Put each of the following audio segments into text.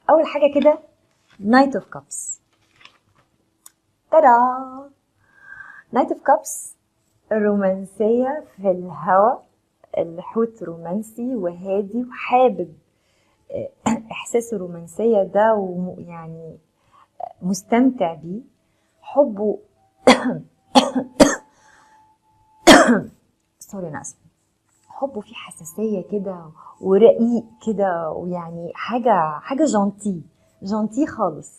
اول حاجه كده نايت اوف كابس تدا نايت اوف كابس رومانسيه في الهواء الحوت رومانسي وهادي وحابب آه، احساس الرومانسيه ده ويعني مستمتع بيه حبه سوري انا اسفه حبه فيه حساسيه كده ورقيق كده ويعني حاجه حاجه جانتي جانتي خالص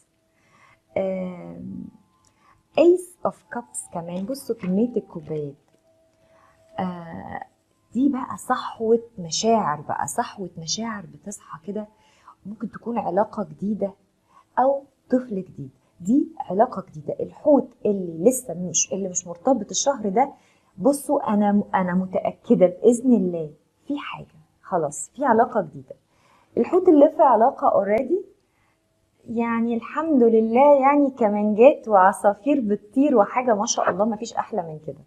ايس اوف كابس كمان بصوا كميه الكوبايات آه، دي بقى صحوة مشاعر بقى صحوة مشاعر بتصحى كده ممكن تكون علاقة جديدة أو طفل جديد دي علاقة جديدة الحوت اللي لسه مش اللي مش مرتبط الشهر ده بصوا أنا أنا متأكدة بإذن الله في حاجة خلاص في علاقة جديدة الحوت اللي في علاقة اوريدي يعني الحمد لله يعني كمانجات وعصافير بتطير وحاجة ما شاء الله ما فيش أحلى من كده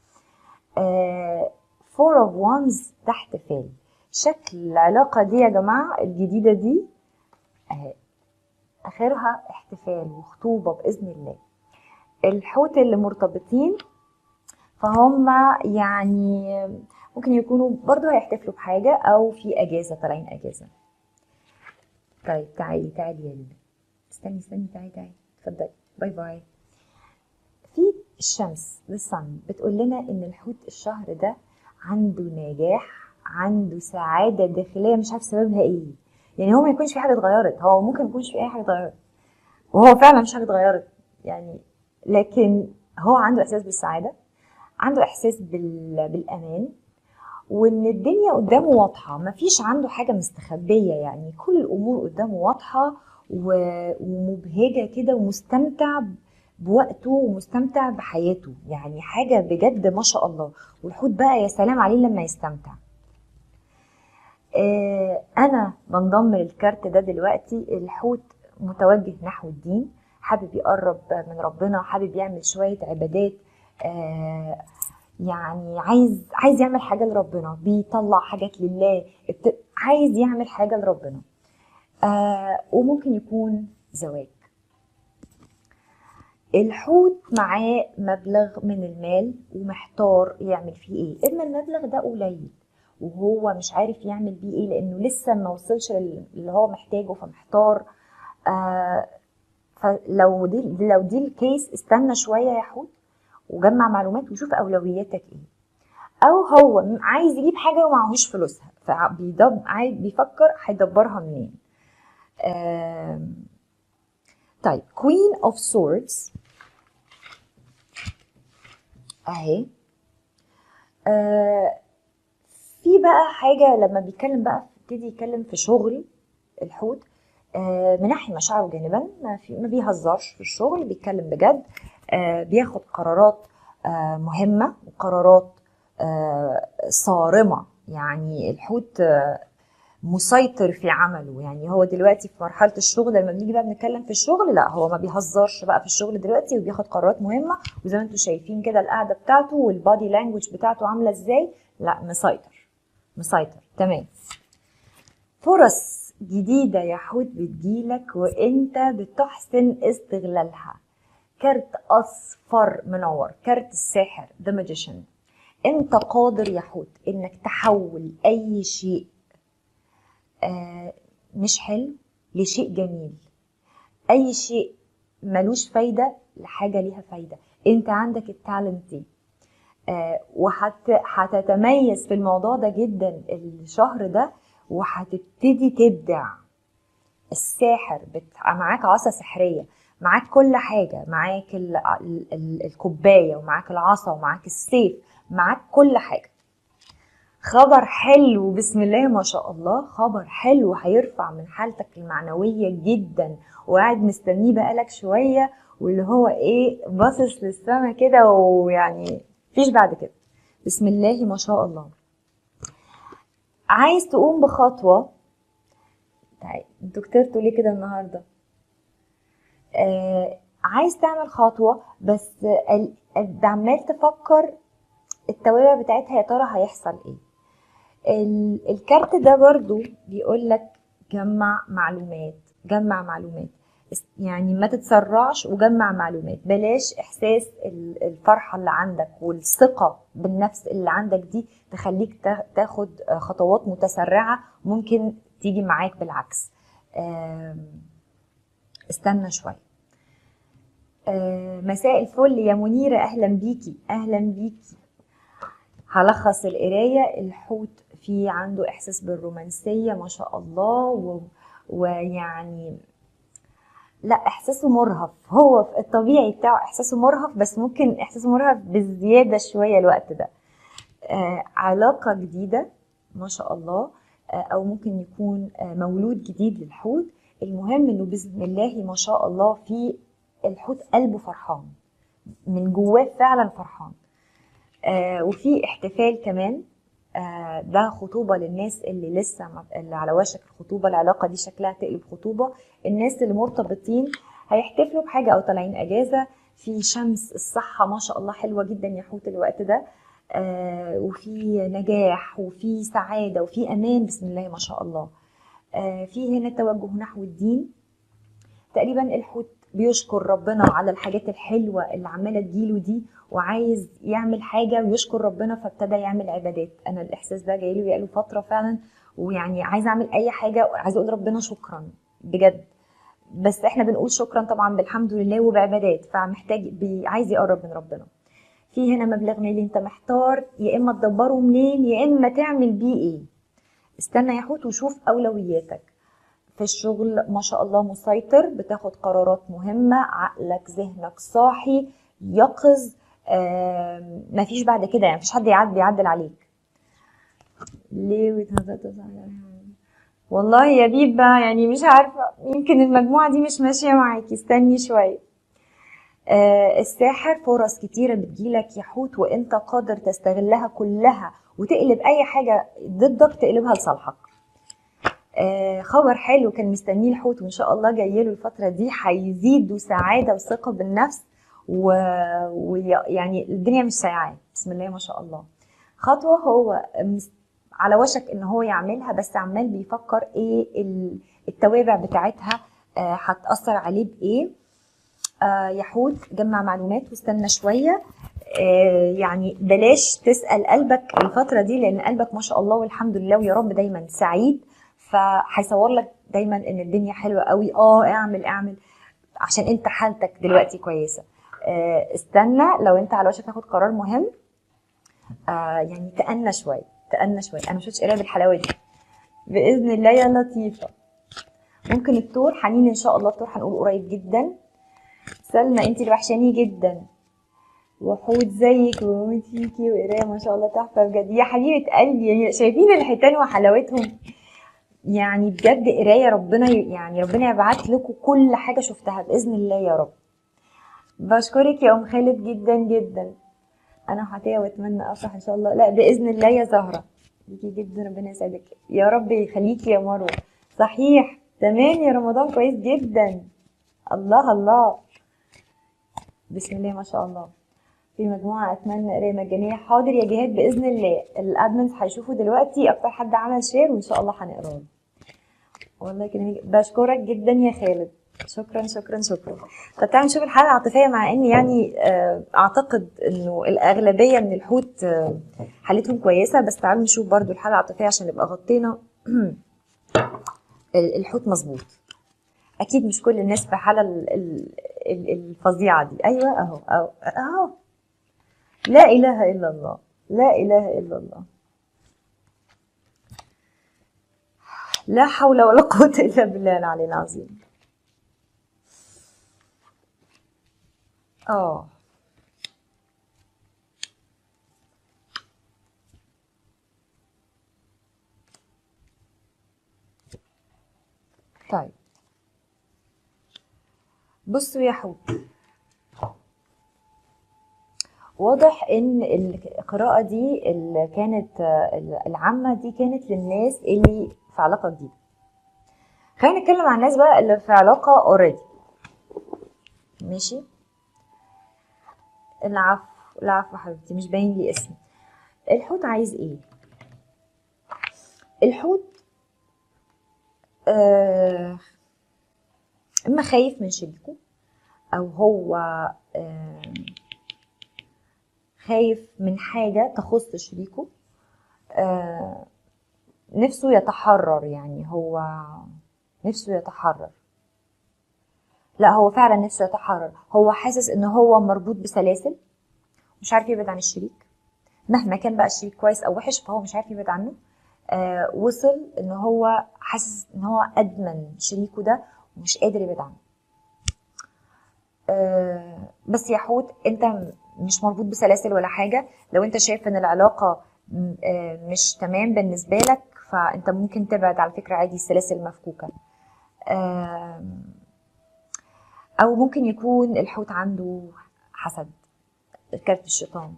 فور اوف وانز تحت فال شكل العلاقة دي يا جماعة الجديدة دي اهي اخرها احتفال وخطوبة بإذن الله الحوت اللي مرتبطين فهم يعني ممكن يكونوا برضو هيحتفلوا بحاجة أو في أجازة طالعين أجازة طيب تعالي تعالي يا لولو استني استني تعالي تعالي اتفضلي باي باي في الشمس للصن بتقول لنا ان الحوت الشهر ده عنده نجاح عنده سعادة داخلية مش عارف سببها ايه يعني هو ما يكونش في حاجة اتغيرت هو ممكن ما يكونش في اي حاجة اتغيرت وهو فعلا مش حاجة اتغيرت يعني لكن هو عنده احساس بالسعادة عنده احساس بال... بالامان وان الدنيا قدامه واضحة مفيش عنده حاجة مستخبية يعني كل الامور قدامه واضحة و... ومبهجة كده ومستمتع بوقته ومستمتع بحياته يعني حاجة بجد ما شاء الله والحوت بقى يا سلام عليه لما يستمتع آه أنا بنضم للكارت ده دلوقتي الحوت متوجه نحو الدين حابب يقرب من ربنا حابب يعمل شوية عبادات آه يعني عايز عايز يعمل حاجة لربنا بيطلع حاجات لله عايز يعمل حاجة لربنا آه وممكن يكون زواج الحوت معاه مبلغ من المال ومحتار يعمل فيه ايه اما المبلغ ده قليل وهو مش عارف يعمل بيه ايه لانه لسه ما وصلش اللي هو محتاجه فمحتار آه فلو دي لو دي الكيس استنى شويه يا حوت وجمع معلومات وشوف اولوياتك ايه او هو عايز يجيب حاجه ومعهوش فلوسها فبيفكر هيدبرها منين آه طيب كوين اوف سوردز اهي آه في بقى حاجه لما بيتكلم بقى يبتدي يتكلم في شغل الحوت آه منحي مشاعره جانبا ما, في ما بيهزرش في الشغل بيتكلم بجد آه بياخد قرارات آه مهمه وقرارات آه صارمه يعني الحوت آه مسيطر في عمله يعني هو دلوقتي في مرحله الشغل لما بنيجي بقى بنتكلم في الشغل لا هو ما بيهزرش بقى في الشغل دلوقتي وبياخد قرارات مهمه وزي ما انتم شايفين كده القعده بتاعته والبادي لانجوج بتاعته عامله ازاي لا مسيطر مسيطر تمام فرص جديده يا حوت بتجيلك وانت بتحسن استغلالها كارت اصفر منور كارت الساحر ذا ماجيشن انت قادر يا حوت انك تحول اي شيء آه مش حلو لشيء جميل اي شيء ملوش فايدة لحاجة ليها فايدة انت عندك التالنت دي آه وهتتميز في الموضوع ده جدا الشهر ده وهتبتدي تبدع الساحر بت... معاك عصا سحرية معاك كل حاجة معاك ال... ال... ال... الكوباية ومعاك العصا ومعاك السيف معاك كل حاجة خبر حلو بسم الله ما شاء الله خبر حلو هيرفع من حالتك المعنوية جدا وقاعد مستنيه بقالك شوية واللي هو ايه باصص للسما كده ويعني مفيش بعد كده بسم الله ما شاء الله عايز تقوم بخطوة تعالي انتوا كترتوا ليه كده النهارده آه عايز تعمل خطوة بس عمال تفكر التوابع بتاعتها يا ترى هيحصل ايه الكارت ده برضو بيقول لك جمع معلومات جمع معلومات اس- يعني ما تتسرعش وجمع معلومات بلاش احساس ال- الفرحه اللي عندك والثقه بالنفس اللي عندك دي تخليك تا- تاخد آه، خطوات متسرعه ممكن تيجي معاك بالعكس آم، استنى شويه آه، مساء الفل يا منيره اهلا بيكي اهلا بيكي هلخص القرايه الحوت فيه عنده احساس بالرومانسيه ما شاء الله و... ويعني لا احساسه مرهف هو في الطبيعي بتاعه احساسه مرهف بس ممكن احساسه مرهف بزياده شويه الوقت ده آه علاقه جديده ما شاء الله آه او ممكن يكون آه مولود جديد للحوت المهم انه باذن الله ما شاء الله في الحوت قلبه فرحان من جواه فعلا فرحان آه وفي احتفال كمان آه ده خطوبة للناس اللي لسه ما- اللي على وشك الخطوبة العلاقة دي شكلها تقلب خطوبة الناس اللي مرتبطين هيحتفلوا بحاجة أو طالعين أجازة في شمس الصحة ما شاء الله حلوة جدا يا حوت الوقت ده آه وفي نجاح وفي سعادة وفي أمان بسم الله ما شاء الله آه في هنا توجه نحو الدين تقريبا الحوت بيشكر ربنا على الحاجات الحلوة اللي عمالة تجيله دي وعايز يعمل حاجة ويشكر ربنا فابتدى يعمل عبادات أنا الإحساس ده جايله بقاله فترة فعلا ويعني عايز أعمل أي حاجة عايز أقول ربنا شكرا بجد بس احنا بنقول شكرا طبعا بالحمد لله وبعبادات فمحتاج بي عايز يقرب من ربنا في هنا مبلغ مالي انت محتار يا اما تدبره منين يا اما تعمل بيه ايه استنى يا حوت وشوف اولوياتك في الشغل ما شاء الله مسيطر بتاخد قرارات مهمة عقلك ذهنك صاحي يقظ آم، مفيش بعد كده يعني مفيش حد يعد بيعدل عليك ليه ويتهزقت والله يا بيبا يعني مش عارفة يمكن المجموعة دي مش ماشية معاكي استني شوية آه، الساحر فرص كتيرة بتجيلك يا حوت وانت قادر تستغلها كلها وتقلب اي حاجة ضدك تقلبها لصالحك آه، خبر حلو كان مستنيه الحوت وان شاء الله جاي له الفتره دي هيزيده سعاده وثقه بالنفس ويعني الدنيا مش سايعاه بسم الله ما شاء الله خطوه هو مس- على وشك ان هو يعملها بس عمال بيفكر ايه ال- التوابع بتاعتها آه، هتاثر عليه بايه آه، يا حوت جمع معلومات واستنى شويه آه، يعني بلاش تسال قلبك الفتره دي لان قلبك ما شاء الله والحمد لله ويا رب دايما سعيد فهيصور لك دايما ان الدنيا حلوه قوي اه اعمل اعمل عشان انت حالتك دلوقتي كويسه آه، استنى لو انت على وشك تاخد قرار مهم آه، يعني تأنى شويه تأنى شويه انا مش شفتش قرايه بالحلاوه دي باذن الله يا لطيفه ممكن التور حنين ان شاء الله التور هنقول قريب جدا سلمى انت اللي وحشاني جدا وحود زيك وموت فيكي وقرايه ما شاء الله تحفه بجد يا حبيبه قلبي يعني شايفين الحيتان وحلاوتهم يعني بجد قرايه ربنا ي- يعني ربنا يبعت لكم كل حاجه شفتها باذن الله يا رب بشكرك يا ام خالد جدا جدا انا هعطيها واتمنى افرح ان شاء الله لا باذن الله يا زهره ليكي جدا ربنا يسعدك يا رب يخليكي يا مروه صحيح تمام يا رمضان كويس جدا الله الله بسم الله ما شاء الله في مجموعة أتمنى قراية مجانية حاضر يا جهاد بإذن الله الأدمنز هيشوفوا دلوقتي أكتر حد عمل شير وإن شاء الله هنقراه والله كلامي بشكرك جدا يا خالد شكرا شكرا شكرا طب تعالوا نشوف الحالة العاطفية مع إني يعني آه، أعتقد إنه الأغلبية من الحوت آه، حالتهم كويسة بس تعالوا نشوف برضو الحالة العاطفية عشان نبقى غطينا ال- الحوت مظبوط أكيد مش كل الناس في حالة ال- ال- ال- الفظيعة دي أيوة أهو أهو أهو لا إله إلا الله لا إله إلا الله لا حول ولا قوة إلا بالله العلي العظيم آه طيب بصوا يا حوت واضح ان القراءة دي اللي كانت آه، العامة دي كانت للناس اللي في علاقة جديدة خلينا نتكلم عن الناس بقى اللي في علاقة اوريدي ماشي العفو العفو حبيبتي مش باين لي اسمي الحوت عايز ايه الحوت آه اما خايف من شريكه او هو خايف من حاجة تخص شريكه نفسه يتحرر يعني هو نفسه يتحرر لا هو فعلا نفسه يتحرر هو حاسس ان هو مربوط بسلاسل مش عارف يبعد عن الشريك مهما كان بقى الشريك كويس او وحش فهو مش عارف يبعد عنه آه وصل ان هو حاسس ان هو ادمن شريكه ده ومش قادر يبعد عنه آه بس يا حوت انت مش مربوط بسلاسل ولا حاجه لو انت شايف ان العلاقه آه مش تمام بالنسبه لك فانت ممكن تبعد على فكره عادي السلاسل مفكوكه آه او ممكن يكون الحوت عنده حسد كارت الشيطان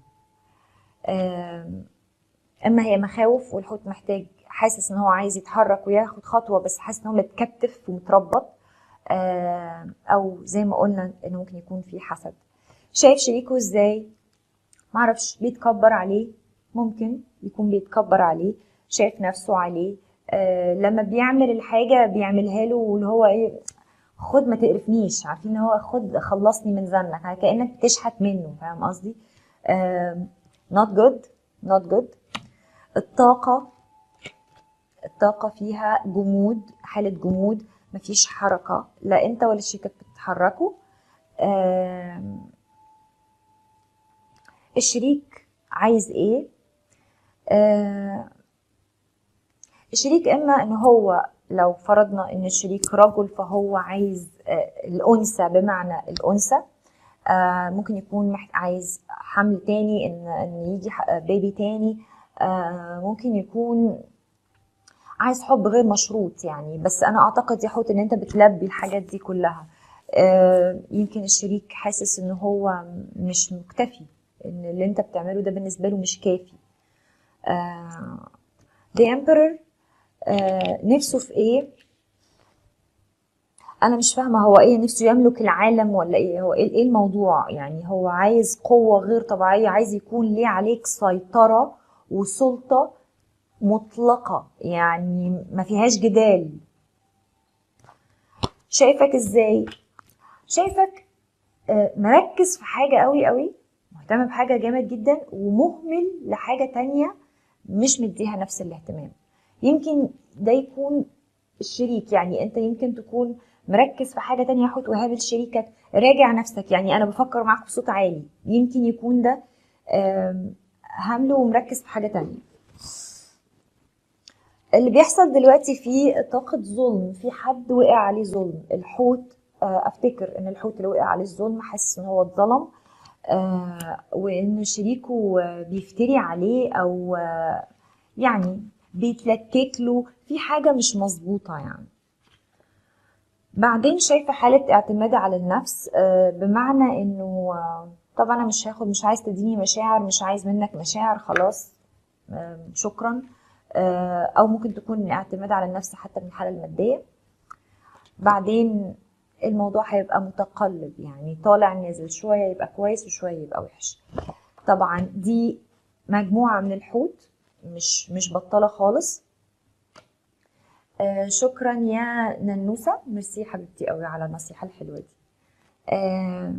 اما هي مخاوف والحوت محتاج حاسس ان هو عايز يتحرك وياخد خطوه بس حاسس ان هو متكتف ومتربط او زي ما قلنا انه ممكن يكون في حسد شايف شريكه ازاي معرفش بيتكبر عليه ممكن يكون بيتكبر عليه شايف نفسه عليه آه لما بيعمل الحاجه بيعملها له واللي هو ايه خد ما تقرفنيش عارفين هو خد خلصني من زنك كانك بتشحت منه فاهم قصدي not good not good الطاقة الطاقة فيها جمود حالة جمود مفيش حركة لا انت ولا الشريكك بتتحركوا الشريك عايز ايه الشريك اما ان هو لو فرضنا ان الشريك رجل فهو عايز الانثى بمعنى الانثى ممكن يكون عايز حمل تاني ان ان يجي بيبي تاني ممكن يكون عايز حب غير مشروط يعني بس انا اعتقد يا حوت ان انت بتلبي الحاجات دي كلها يمكن الشريك حاسس ان هو مش مكتفي ان اللي انت بتعمله ده بالنسبه له مش كافي The Emperor نفسه في ايه انا مش فاهمه هو ايه نفسه يملك العالم ولا ايه هو ايه الموضوع يعني هو عايز قوه غير طبيعيه عايز يكون ليه عليك سيطره وسلطه مطلقه يعني ما فيهاش جدال شايفك ازاي شايفك مركز في حاجه قوي قوي مهتم بحاجه جامد جدا ومهمل لحاجه تانية مش مديها نفس الاهتمام يمكن ده يكون الشريك يعني انت يمكن تكون مركز في حاجة تانية حوت وهابل شريكك راجع نفسك يعني أنا بفكر معاك بصوت عالي يمكن يكون ده هامله ومركز في حاجة تانية اللي بيحصل دلوقتي في طاقة ظلم في حد وقع عليه ظلم الحوت افتكر ان الحوت اللي وقع عليه الظلم حاسس ان هو اتظلم وان شريكه بيفتري عليه او يعني بيتلكك له في حاجة مش مظبوطة يعني بعدين شايفة حالة اعتماد على النفس بمعنى انه طب انا مش هاخد مش عايز تديني مشاعر مش عايز منك مشاعر خلاص شكرا او ممكن تكون اعتماد على النفس حتى من الحالة المادية بعدين الموضوع هيبقى متقلب يعني طالع نازل شوية يبقى كويس وشوية يبقى وحش طبعا دي مجموعة من الحوت مش مش بطالة خالص آه شكرا يا ننوسة ميرسي حبيبتي قوي على النصيحة الحلوة دي آه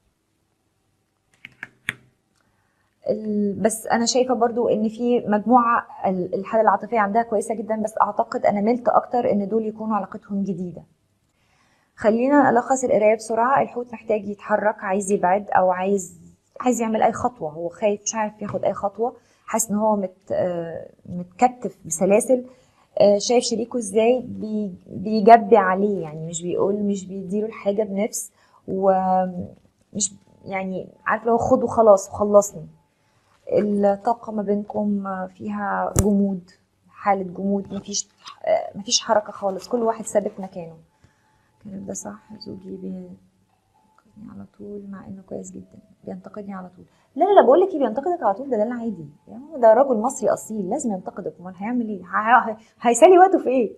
بس انا شايفه برضو ان في مجموعه الحاله العاطفيه عندها كويسه جدا بس اعتقد انا ملت اكتر ان دول يكونوا علاقتهم جديده خلينا نلخص القرايه بسرعه الحوت محتاج يتحرك عايز يبعد او عايز عايز يعمل اي خطوه هو خايف مش عارف ياخد اي خطوه حاسس ان هو مت متكتف بسلاسل شايف شريكه ازاي بيجبي عليه يعني مش بيقول مش بيديله الحاجه بنفس ومش يعني عارف لو خد وخلاص وخلصني الطاقه ما بينكم فيها جمود حاله جمود مفيش مفيش حركه خالص كل واحد ثابت مكانه الكلام ده صح زوجي بينتقدني على طول مع انه كويس جدا بينتقدني على طول لا لا لا بقول لك ايه بينتقدك على طول ده ده العادي يعني ده راجل مصري اصيل لازم ينتقدك امال هيعمل ايه هيسالي وقته في ايه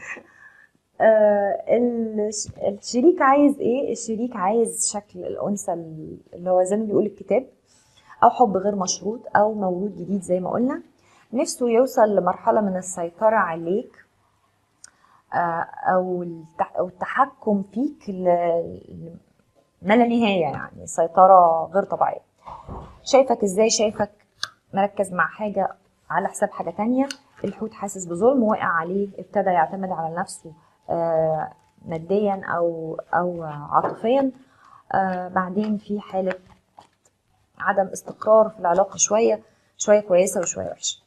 آه الشريك عايز ايه الشريك عايز شكل الانثى اللي هو زي ما بيقول الكتاب او حب غير مشروط او مولود جديد زي ما قلنا نفسه يوصل لمرحله من السيطره عليك آه، او التح- او التحكم فيك ل- ل- ما لا نهايه يعني سيطره غير طبيعيه شايفك ازاي شايفك مركز مع حاجه على حساب حاجه تانية الحوت حاسس بظلم واقع عليه ابتدى يعتمد على نفسه آه، ماديا او او عاطفيا آه، بعدين في حاله عدم استقرار في العلاقه شويه شويه كويسه وشويه وحشه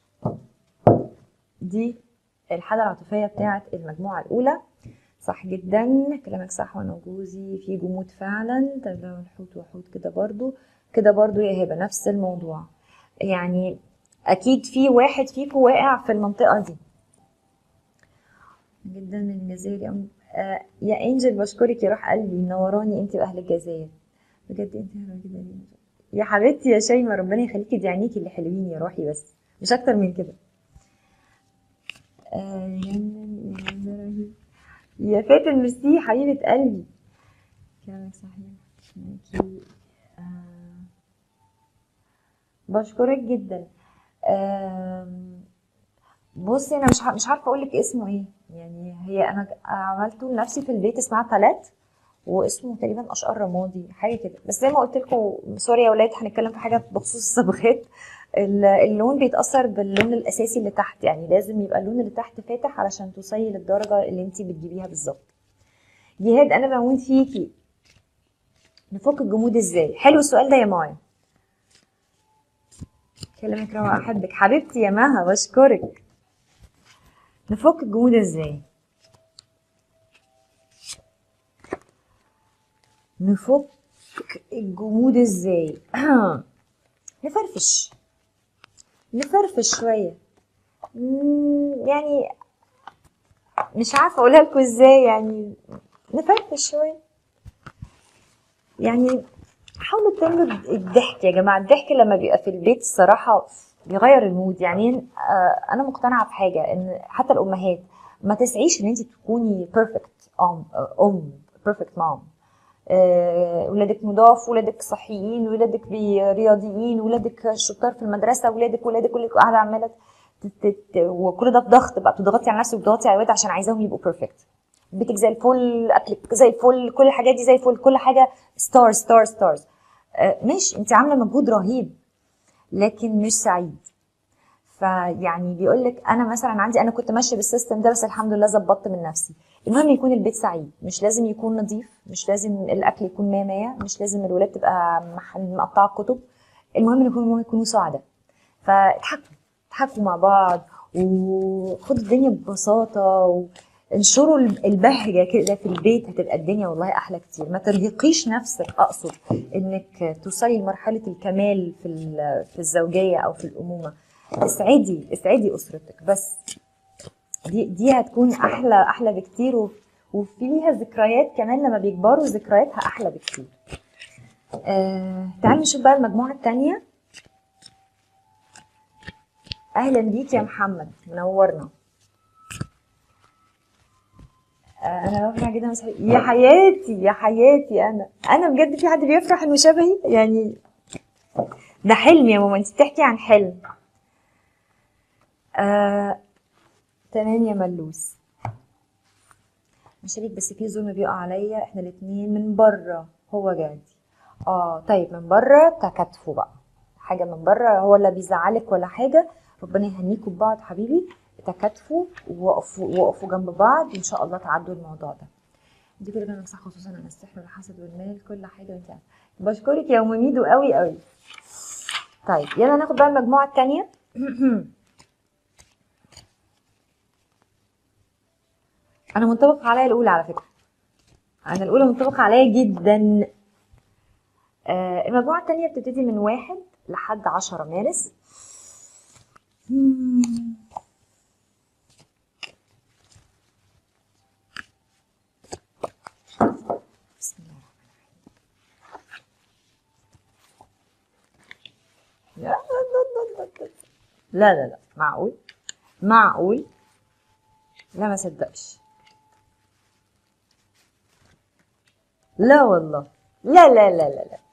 دي الحاله العاطفيه بتاعت المجموعه الاولى صح جدا كلامك صح وانا وجوزي في جمود فعلا طب لو الحوت وحوت كده برضو كده برضو يا هبه نفس الموضوع يعني اكيد في واحد فيكم واقع في المنطقه دي جدا من الجزائر يا أم آه يا انجل بشكرك يا روح قلبي منوراني انت واهل الجزائر بجد انت حلوه جدا يا حبيبتي يا شيماء ربنا يخليكي دي عينيكي اللي حلوين يا روحي بس مش اكتر من كده آه يا- يا- يا فاتن ميرسي حبيبه قلبي كلامك صحيح ميكي آه بشكرك جدا آم، بصي انا مش ع- مش عارفه اقول لك اسمه ايه يعني هي انا عملته لنفسي في البيت اسمها تلات واسمه تقريبا اشقر رمادي حاجه كده بس زي ما قلت لكم سوري يا ولاد هنتكلم في حاجه بخصوص الصبغات ال- اللون بيتاثر باللون الاساسي اللي تحت يعني لازم يبقى اللون اللي تحت فاتح علشان توصلي للدرجه اللي انت بتجيبيها بالظبط جهاد انا بموت فيكي نفك الجمود ازاي حلو السؤال ده يا مايا كلامك روعة احبك حبيبتي يا مها بشكرك نفك الجمود ازاي نفك الجمود ازاي نفرفش نفرفش شوية مم، يعني مش عارفة اقولها لكم ازاي يعني نفرفش شوية يعني حاولوا تعملوا الضحك يا جماعة الضحك لما بيبقى في البيت الصراحة بيغير المود يعني آه، أنا مقتنعة بحاجة إن حتى الأمهات ما تسعيش إن أنت تكوني بيرفكت أم أم بيرفكت مام ولادك نضاف ولادك صحيين ولادك بي- رياضيين ولادك شطار في المدرسة ولادك ولادك ولادك قاعدة عمالة ت- ت- ت- وكل ده بضغط بقى بتضغطي على نفسك وبتضغطي على الولاد عشان عايزاهم يبقوا بيرفكت بيتك زي الفل اكلك زي الفل كل الحاجات دي زي الفل كل حاجه ستار ستار ستارز ماشي انت عامله مجهود رهيب لكن مش سعيد فيعني بيقول لك انا مثلا عندي انا كنت ماشيه بالسيستم ده بس الحمد لله ظبطت من نفسي المهم يكون البيت سعيد مش لازم يكون نظيف مش لازم الاكل يكون 100 100 مش لازم الولاد تبقى مح- مقطعه كتب المهم ان يكونوا يكونوا سعداء فاضحكوا اضحكوا مع بعض وخدوا الدنيا ببساطه وانشروا البهجه كده في البيت هتبقى الدنيا والله احلى كتير ما ترهقيش نفسك اقصد انك توصلي لمرحله الكمال في ال- في الزوجيه او في الامومه اسعدي اسعدي اسرتك بس دي دي هتكون احلى احلى بكتير و- وفي ليها ذكريات كمان لما بيكبروا ذكرياتها احلى بكتير آه تعالوا نشوف بقى المجموعه الثانيه اهلا بيك يا محمد منورنا آه، انا بفرح جدا بس يا حياتي يا حياتي انا انا بجد في حد بيفرح انه شبهي يعني ده حلم يا ماما انت بتحكي عن حلم آه، تمام يا ملوس مش عليك بس في ظلم بيقع عليا احنا الاتنين من بره هو جادي اه طيب من بره تكاتفوا بقى حاجه من بره هو اللي بيزعلك ولا حاجه ربنا يهنيكوا ببعض حبيبي تكاتفوا ووقفوا وقفوا جنب بعض وان شاء الله تعدوا الموضوع ده دي كل كلام صح خصوصا عن السحر والحسد والمال كل حاجه انت عارفه بشكرك يا ام ميدو قوي قوي طيب يلا ناخد بقى المجموعه الثانيه انا منطبق عليا الاولى على فكره انا الاولى منطبقه عليا جدا آه المجموعه الثانيه بتبتدي من واحد لحد 10 مارس مم. بسم الله الرحمن الرحيم لا لا لا معقول معقول لا ما صدقش لا والله لا لا لا لا لا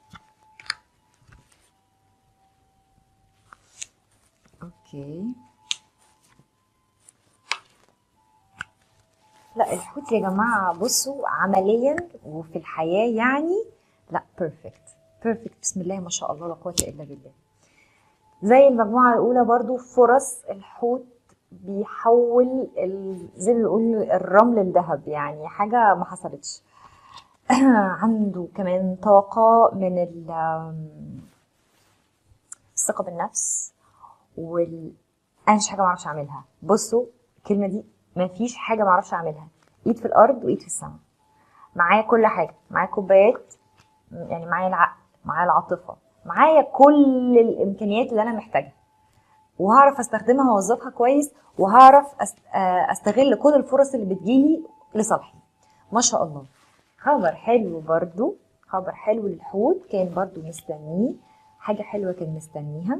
اوكي لا الحوت يا جماعه بصوا عمليا وفي الحياه يعني لا بيرفكت بيرفكت بسم الله ما شاء الله لا قوه الا بالله زي المجموعه الاولى برضو فرص الحوت بيحول ال- زي ما بيقول الرمل لذهب يعني حاجه ما حصلتش عنده كمان طاقه من ال- الثقه بالنفس وال انا مش حاجه ما اعرفش اعملها بصوا الكلمه دي ما فيش حاجه ما اعرفش اعملها ايد في الارض وايد في السماء معايا كل حاجه معايا كوبايات يعني معايا العقل معايا العاطفه معايا كل الامكانيات اللي انا محتاجها وهعرف استخدمها واوظفها كويس وهعرف أست- آه، استغل كل الفرص اللي بتجيلي لصالحي ما شاء الله خبر حلو برضو خبر حلو للحوت كان برضو مستنيه حاجة حلوة كان مستنيها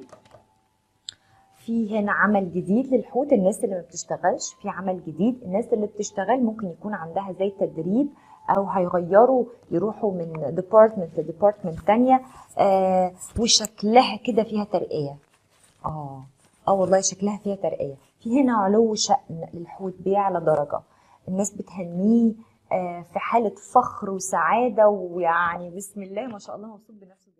في هنا عمل جديد للحوت الناس اللي ما بتشتغلش في عمل جديد الناس اللي بتشتغل ممكن يكون عندها زي تدريب او هيغيروا يروحوا من ديبارتمنت لديبارتمنت تانية آه وشكلها كده فيها ترقية اه اه والله شكلها فيها ترقية في هنا علو شأن للحوت بيعلى درجة الناس بتهنيه آه في حالة فخر وسعادة ويعني بسم الله ما شاء الله مبسوط بنفسه